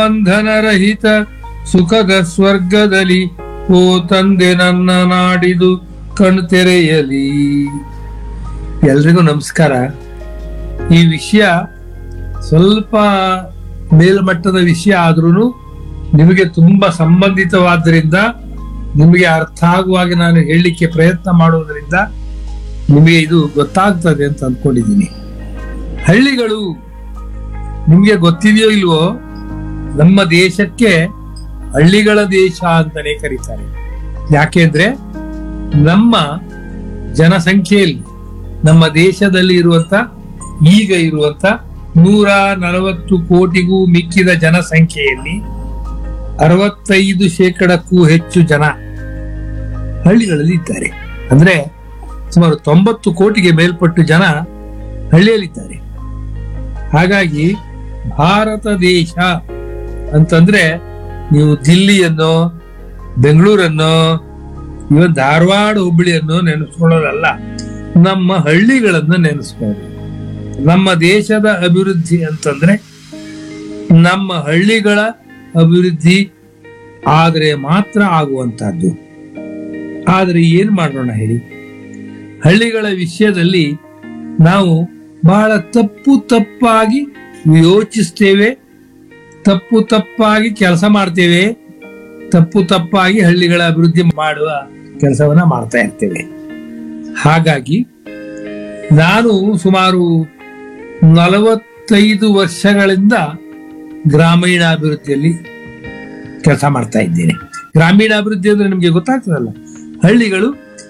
ಬಂಧನರಹಿತ ಸುಖದ ಸ್ವರ್ಗದಲ್ಲಿ ಓ ತಂದೆ ನನ್ನ ನಾಡಿದು ಕಣ್ತೆರೆಯಲಿ ಎಲ್ರಿಗೂ ನಮಸ್ಕಾರ ಈ ವಿಷಯ ಸ್ವಲ್ಪ ಮೇಲ್ಮಟ್ಟದ ವಿಷಯ ಆದ್ರೂ ನಿಮಗೆ ತುಂಬಾ ಸಂಬಂಧಿತವಾದ್ದರಿಂದ ನಿಮಗೆ ಅರ್ಥ ಆಗುವಾಗ ನಾನು ಹೇಳಲಿಕ್ಕೆ ಪ್ರಯತ್ನ ಮಾಡುವುದರಿಂದ ನಿಮಗೆ ಇದು ಗೊತ್ತಾಗ್ತದೆ ಅಂತ ಅಂದ್ಕೊಂಡಿದ್ದೀನಿ ಹಳ್ಳಿಗಳು ನಿಮಗೆ ಗೊತ್ತಿದೆಯೋ ಇಲ್ವೋ ನಮ್ಮ ದೇಶಕ್ಕೆ ಹಳ್ಳಿಗಳ ದೇಶ ಅಂತಾನೆ ಕರೀತಾರೆ ಯಾಕೆಂದ್ರೆ ನಮ್ಮ ಜನಸಂಖ್ಯೆಯಲ್ಲಿ ನಮ್ಮ ದೇಶದಲ್ಲಿ ಇರುವಂತ ಈಗ ಇರುವಂತ ನೂರ ನಲವತ್ತು ಕೋಟಿಗೂ ಮಿಕ್ಕಿದ ಜನಸಂಖ್ಯೆಯಲ್ಲಿ ಅರವತ್ತೈದು ಶೇಕಡಕ್ಕೂ ಹೆಚ್ಚು ಜನ ಹಳ್ಳಿಗಳಲ್ಲಿ ಇದ್ದಾರೆ ಅಂದ್ರೆ ಸುಮಾರು ತೊಂಬತ್ತು ಕೋಟಿಗೆ ಮೇಲ್ಪಟ್ಟು ಜನ ಹಳ್ಳಿಯಲ್ಲಿದ್ದಾರೆ ಹಾಗಾಗಿ ಭಾರತ ದೇಶ ಅಂತಂದ್ರೆ ನೀವು ದಿಲ್ಲಿಯನ್ನು ಬೆಂಗಳೂರನ್ನು ಇವನ್ ಧಾರವಾಡ ಹುಬ್ಬಳ್ಳಿಯನ್ನು ನೆನೆಸ್ಕೊಳ್ಳೋದಲ್ಲ ನಮ್ಮ ಹಳ್ಳಿಗಳನ್ನು ನೆನೆಸ್ಕೊಳ್ಳೋದು ನಮ್ಮ ದೇಶದ ಅಭಿವೃದ್ಧಿ ಅಂತಂದ್ರೆ ನಮ್ಮ ಹಳ್ಳಿಗಳ ಅಭಿವೃದ್ಧಿ ಆದರೆ ಮಾತ್ರ ಆಗುವಂತಹದ್ದು ಆದರೆ ಏನ್ ಮಾಡೋಣ ಹೇಳಿ ಹಳ್ಳಿಗಳ ವಿಷಯದಲ್ಲಿ ನಾವು ಬಹಳ ತಪ್ಪು ತಪ್ಪಾಗಿ ಯೋಚಿಸ್ತೇವೆ ತಪ್ಪು ತಪ್ಪಾಗಿ ಕೆಲಸ ಮಾಡ್ತೇವೆ ತಪ್ಪು ತಪ್ಪಾಗಿ ಹಳ್ಳಿಗಳ ಅಭಿವೃದ್ಧಿ ಮಾಡುವ ಕೆಲಸವನ್ನ ಮಾಡ್ತಾ ಇರ್ತೇವೆ ಹಾಗಾಗಿ ನಾನು ಸುಮಾರು ನಲವತ್ತೈದು ವರ್ಷಗಳಿಂದ ಗ್ರಾಮೀಣಾಭಿವೃದ್ಧಿಯಲ್ಲಿ ಕೆಲಸ ಮಾಡ್ತಾ ಇದ್ದೇನೆ ಗ್ರಾಮೀಣಾಭಿವೃದ್ಧಿ ಅಂದ್ರೆ ನಿಮಗೆ ಗೊತ್ತಾಗ್ತದಲ್ಲ ಹಳ್ಳಿಗಳು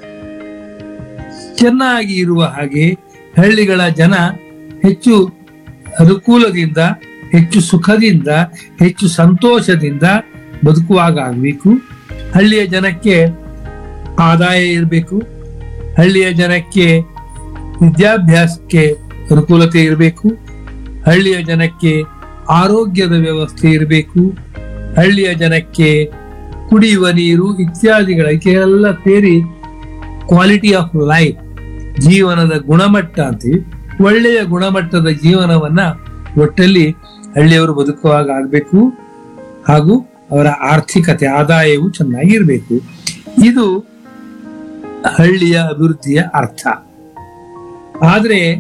ಚೆನ್ನಾಗಿ ಇರುವ ಹಾಗೆ ಹಳ್ಳಿಗಳ ಜನ ಹೆಚ್ಚು ಅನುಕೂಲದಿಂದ ಹೆಚ್ಚು ಸುಖದಿಂದ ಹೆಚ್ಚು ಸಂತೋಷದಿಂದ ಬದುಕುವಾಗ ಆಗಬೇಕು ಹಳ್ಳಿಯ ಜನಕ್ಕೆ ಆದಾಯ ಇರಬೇಕು ಹಳ್ಳಿಯ ಜನಕ್ಕೆ ವಿದ್ಯಾಭ್ಯಾಸಕ್ಕೆ ಅನುಕೂಲತೆ ಇರಬೇಕು ಹಳ್ಳಿಯ ಜನಕ್ಕೆ ಆರೋಗ್ಯದ ವ್ಯವಸ್ಥೆ ಇರಬೇಕು ಹಳ್ಳಿಯ ಜನಕ್ಕೆ ಕುಡಿಯುವ ನೀರು ಇತ್ಯಾದಿಗಳ ಸೇರಿ ಕ್ವಾಲಿಟಿ ಆಫ್ ಲೈಫ್ ಜೀವನದ ಗುಣಮಟ್ಟ ಅಂತೀವಿ ಒಳ್ಳೆಯ ಗುಣಮಟ್ಟದ ಜೀವನವನ್ನ ಒಟ್ಟಲ್ಲಿ ಹಳ್ಳಿಯವರು ಬದುಕುವಾಗ ಆಗಬೇಕು ಹಾಗೂ ಅವರ ಆರ್ಥಿಕತೆ ಆದಾಯವು ಚೆನ್ನಾಗಿರ್ಬೇಕು ಇದು ಹಳ್ಳಿಯ ಅಭಿವೃದ್ಧಿಯ ಅರ್ಥ ಆದ್ರೆ